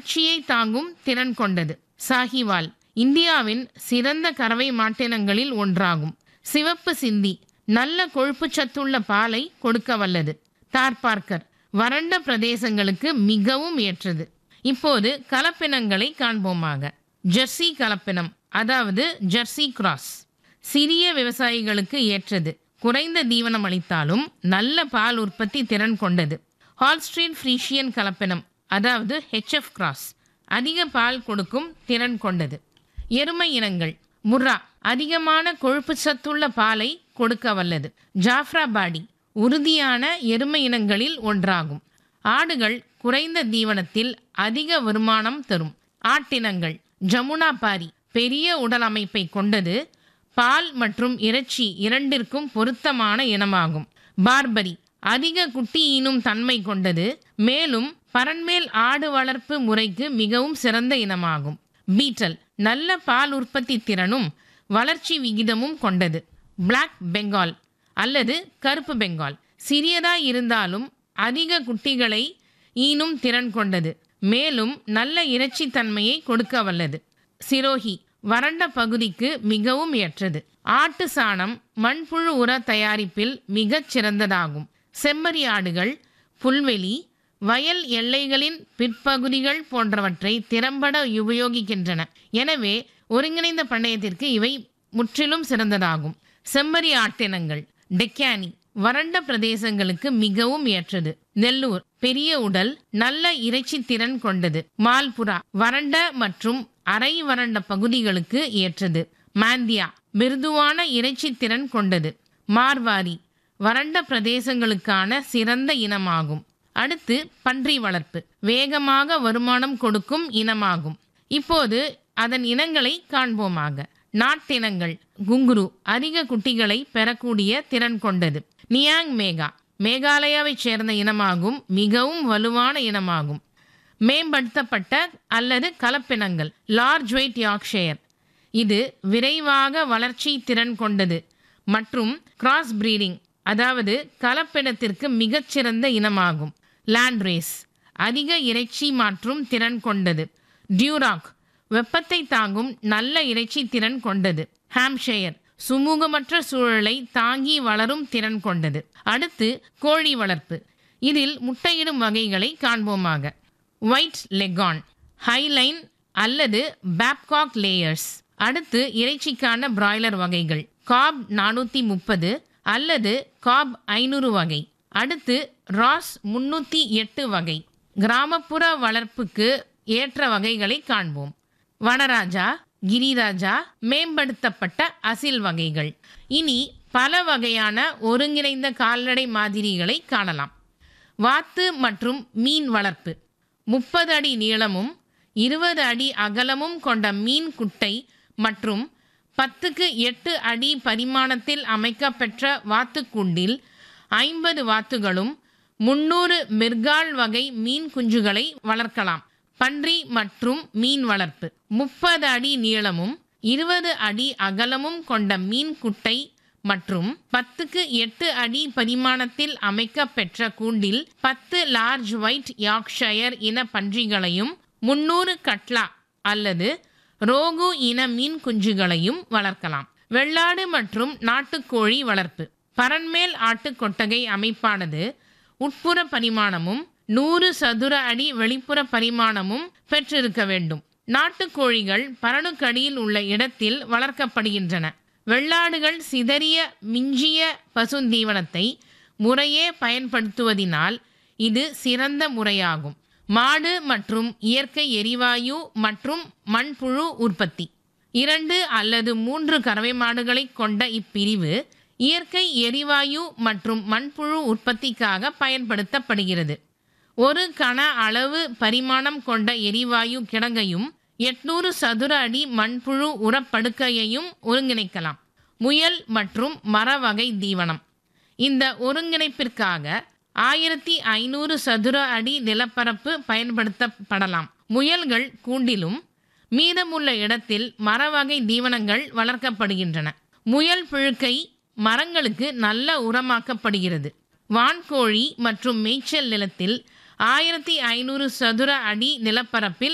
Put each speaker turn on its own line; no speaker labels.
வறட்சியை தாங்கும் திறன் கொண்டது சாஹிவால் இந்தியாவின் சிறந்த கறவை மாட்டினங்களில் ஒன்றாகும் சிவப்பு சிந்தி நல்ல கொழுப்புச் சத்துள்ள பாலை கொடுக்க வல்லது தார்பார்க்கர் வறண்ட பிரதேசங்களுக்கு மிகவும் ஏற்றது இப்போது கலப்பினங்களை காண்போமாக ஜெர்சி கலப்பினம் அதாவது ஜெர்சி கிராஸ் சிறிய விவசாயிகளுக்கு ஏற்றது குறைந்த தீவனம் அளித்தாலும் நல்ல பால் உற்பத்தி திறன் கொண்டது ஹால்ஸ்ட்ரீன் ஃப்ரீஷியன் கலப்பினம் அதாவது ஹெச்எஃப் கிராஸ் அதிக பால் கொடுக்கும் திறன் கொண்டது எருமை இனங்கள் முர்ரா அதிகமான கொழுப்பு சத்துள்ள பாலை கொடுக்க வல்லது ஜாஃப்ராபாடி உறுதியான எருமை இனங்களில் ஒன்றாகும் ஆடுகள் குறைந்த தீவனத்தில் அதிக வருமானம் தரும் ஆட்டினங்கள் ஜமுனா பாரி பெரிய உடல் அமைப்பை கொண்டது பால் மற்றும் இறைச்சி இரண்டிற்கும் பொருத்தமான இனமாகும் பார்பரி அதிக குட்டி ஈனும் தன்மை கொண்டது மேலும் பரண்மேல் ஆடு வளர்ப்பு முறைக்கு மிகவும் சிறந்த இனமாகும் பீட்டல் நல்ல பால் உற்பத்தி திறனும் வளர்ச்சி விகிதமும் கொண்டது பிளாக் பெங்கால் அல்லது கருப்பு பெங்கால் சிறியதாய் இருந்தாலும் அதிக குட்டிகளை ஈனும் திறன் கொண்டது மேலும் நல்ல இறைச்சி தன்மையை கொடுக்க வல்லது சிரோஹி வறண்ட பகுதிக்கு மிகவும் ஏற்றது ஆட்டு சாணம் மண்புழு உர தயாரிப்பில் மிகச் சிறந்ததாகும் செம்மறி ஆடுகள் புல்வெளி வயல் எல்லைகளின் பிற்பகுதிகள் போன்றவற்றை திறம்பட உபயோகிக்கின்றன எனவே ஒருங்கிணைந்த பண்ணையத்திற்கு இவை முற்றிலும் சிறந்ததாகும் செம்மறி ஆட்டினங்கள் டெக்கானி வறண்ட பிரதேசங்களுக்கு மிகவும் ஏற்றது நெல்லூர் பெரிய உடல் நல்ல இறைச்சி திறன் கொண்டது மால்புரா வறண்ட மற்றும் அரை வறண்ட பகுதிகளுக்கு ஏற்றது மாந்தியா மிருதுவான இறைச்சி திறன் கொண்டது மார்வாரி வறண்ட பிரதேசங்களுக்கான சிறந்த இனமாகும் அடுத்து பன்றி வளர்ப்பு வேகமாக வருமானம் கொடுக்கும் இனமாகும் இப்போது அதன் இனங்களை காண்போமாக நாட்டினங்கள் குங்குரு அதிக குட்டிகளை பெறக்கூடிய திறன் கொண்டது நியாங் மேகா மேகாலயாவைச் சேர்ந்த இனமாகும் மிகவும் வலுவான இனமாகும் மேம்படுத்தப்பட்ட அல்லது கலப்பினங்கள் லார்ஜ் வெயிட் யார்க்ஷயர் இது விரைவாக வளர்ச்சி திறன் கொண்டது மற்றும் கிராஸ் பிரீடிங் அதாவது கலப்பினத்திற்கு மிகச்சிறந்த இனமாகும் லேண்ட் ரேஸ் அதிக இறைச்சி மாற்றும் திறன் கொண்டது டியூராக் வெப்பத்தை தாங்கும் நல்ல இறைச்சி திறன் கொண்டது ஹாம்ஷயர் சுமூகமற்ற சூழலை தாங்கி வளரும் திறன் கொண்டது அடுத்து கோழி வளர்ப்பு இதில் முட்டையிடும் வகைகளை காண்போமாக ஒயிட் லெகான் ஹைலைன் அல்லது பேப்காக் லேயர்ஸ் அடுத்து இறைச்சிக்கான பிராய்லர் வகைகள் காப் நானூற்றி முப்பது அல்லது காப் ஐநூறு வகை அடுத்து ராஸ் முன்னூற்றி எட்டு வகை கிராமப்புற வளர்ப்புக்கு ஏற்ற வகைகளை காண்போம் வனராஜா கிரிராஜா மேம்படுத்தப்பட்ட அசில் வகைகள் இனி பல வகையான ஒருங்கிணைந்த கால்நடை மாதிரிகளை காணலாம் வாத்து மற்றும் மீன் வளர்ப்பு முப்பது அடி நீளமும் இருபது அடி அகலமும் கொண்ட மீன் குட்டை மற்றும் பத்துக்கு எட்டு அடி பரிமாணத்தில் அமைக்கப்பெற்ற வாத்துக்கூண்டில் ஐம்பது வாத்துகளும் முன்னூறு மிர்கால் வகை மீன் குஞ்சுகளை வளர்க்கலாம் பன்றி மற்றும் மீன் வளர்ப்பு முப்பது அடி நீளமும் இருபது அடி அகலமும் கொண்ட மீன் குட்டை மற்றும் பத்துக்கு எட்டு அடி பரிமாணத்தில் அமைக்கப்பெற்ற கூண்டில் பத்து லார்ஜ் ஒயிட் யார்க்ஷயர் இன பன்றிகளையும் முன்னூறு கட்லா அல்லது ரோகு இன மீன் குஞ்சுகளையும் வளர்க்கலாம் வெள்ளாடு மற்றும் நாட்டுக்கோழி வளர்ப்பு பரண்மேல் ஆட்டு கொட்டகை அமைப்பானது உட்புற பரிமாணமும் நூறு சதுர அடி வெளிப்புற பரிமாணமும் பெற்றிருக்க வேண்டும் நாட்டுக்கோழிகள் பரணுக்கடியில் உள்ள இடத்தில் வளர்க்கப்படுகின்றன வெள்ளாடுகள் சிதறிய மிஞ்சிய பசுந்தீவனத்தை முறையே பயன்படுத்துவதினால் இது சிறந்த முறையாகும் மாடு மற்றும் இயற்கை எரிவாயு மற்றும் மண்புழு உற்பத்தி இரண்டு அல்லது மூன்று கறவை மாடுகளை கொண்ட இப்பிரிவு இயற்கை எரிவாயு மற்றும் மண்புழு உற்பத்திக்காக பயன்படுத்தப்படுகிறது ஒரு கன அளவு பரிமாணம் கொண்ட எரிவாயு கிடங்கையும் எட்நூறு சதுர அடி மண்புழு உரப்படுக்கையையும் ஒருங்கிணைக்கலாம் முயல் மற்றும் மர வகை தீவனம் இந்த ஒருங்கிணைப்பிற்காக ஆயிரத்தி ஐநூறு சதுர அடி நிலப்பரப்பு பயன்படுத்தப்படலாம் முயல்கள் கூண்டிலும் மீதமுள்ள இடத்தில் மரவகை தீவனங்கள் வளர்க்கப்படுகின்றன முயல் புழுக்கை மரங்களுக்கு நல்ல உரமாக்கப்படுகிறது வான்கோழி மற்றும் மேய்ச்சல் நிலத்தில் ஆயிரத்தி ஐநூறு சதுர அடி நிலப்பரப்பில்